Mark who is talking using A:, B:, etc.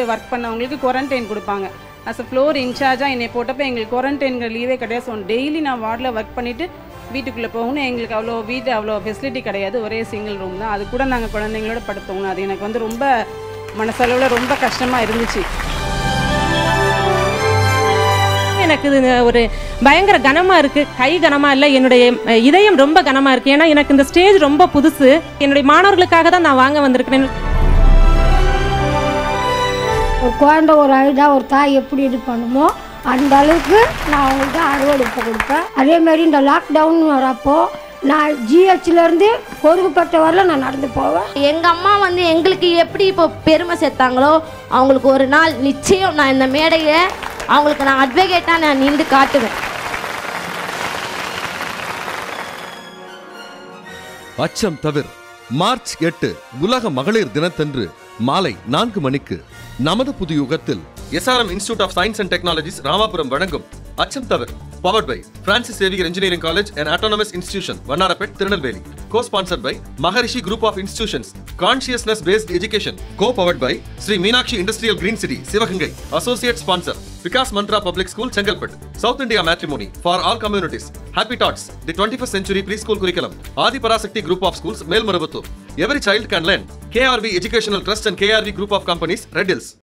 A: work பண்ணவங்களுக்கு quarantine கொடுப்பாங்க as a floor இன்சார்ஜாக என்னை போட்டப்போ எங்களுக்கு குவாரண்டைன்கிற லீவே கிடையாது ஸோ டெய்லி நான் வார்டில் ஒர்க் பண்ணிவிட்டு வீட்டுக்குள்ளே போகணும் எங்களுக்கு அவ்வளோ வீட்டு அவ்வளோ ஃபெசிலிட்டி கிடையாது ஒரே சிங்கிள் ரூம் தான் அது கூட நாங்கள் குழந்தைங்களோட படுத்தோங்கணும் அது எனக்கு வந்து ரொம்ப மனசளவில் ரொம்ப கஷ்டமாக இருந்துச்சு
B: எனக்கு இது ஒரு பயங்கர கனமா இருக்கு கை கனமா இல்லை என்னுடைய அஹ், இதயம் ரொம்ப கனமா இருக்கு ஏன்னா எனக்கு இந்த ஸ்டேஜ் ரொம்ப புதுசு என்னுடைய மாணவர்களுக்காக தான் நான் வாங்க வந்திருக்கிறேன்
C: ஒரு குழந்தை ஒரு அழுதா ஒரு தாய் எப்படி இது பண்ணுமோ அந்த அளவுக்கு நான் அவங்களுக்கு அறுவடைப்பு கொடுப்பேன் அதே மாதிரி இந்த லாக்டவுன் வரப்போ நான் ஜிஹெச்லேருந்து பொறுப்புப்பட்ட வரல நான் நடந்து போவேன்
D: எங்கள் அம்மா வந்து எங்களுக்கு எப்படி இப்போ பெருமை சேர்த்தாங்களோ அவங்களுக்கு ஒரு நாள் நிச்சயம் நான் இந்த மேடையை அவங்களுக்கு நான் அட்வொகேட்டாக நான் நின்று காட்டுவேன்
E: அச்சம் தவிர் மார்ச் எட்டு உலக மகளிர் தினத்தன்று மாலை நான்கு மணிக்கு நமது புது யுகத்தில் SRM institute of science and technologies Ramapuram வழங்கும் அச்சம் தவிர் powered by Francis Xavier engineering college and autonomous institution Vannarpet Tirunelveli co sponsored by Maharishi group of institutions consciousness based education co powered by Sri Meenakshi industrial green city Sivaganga associate sponsor Vikas Mantra public school Chengalpattu south India matrimony for all communities happy tots the twenty first century pre school குறிக்கலம் Adhi Parasakthi group of schools Melmaruvathur every child can learn KRV educational trust and KRV group of companies red hills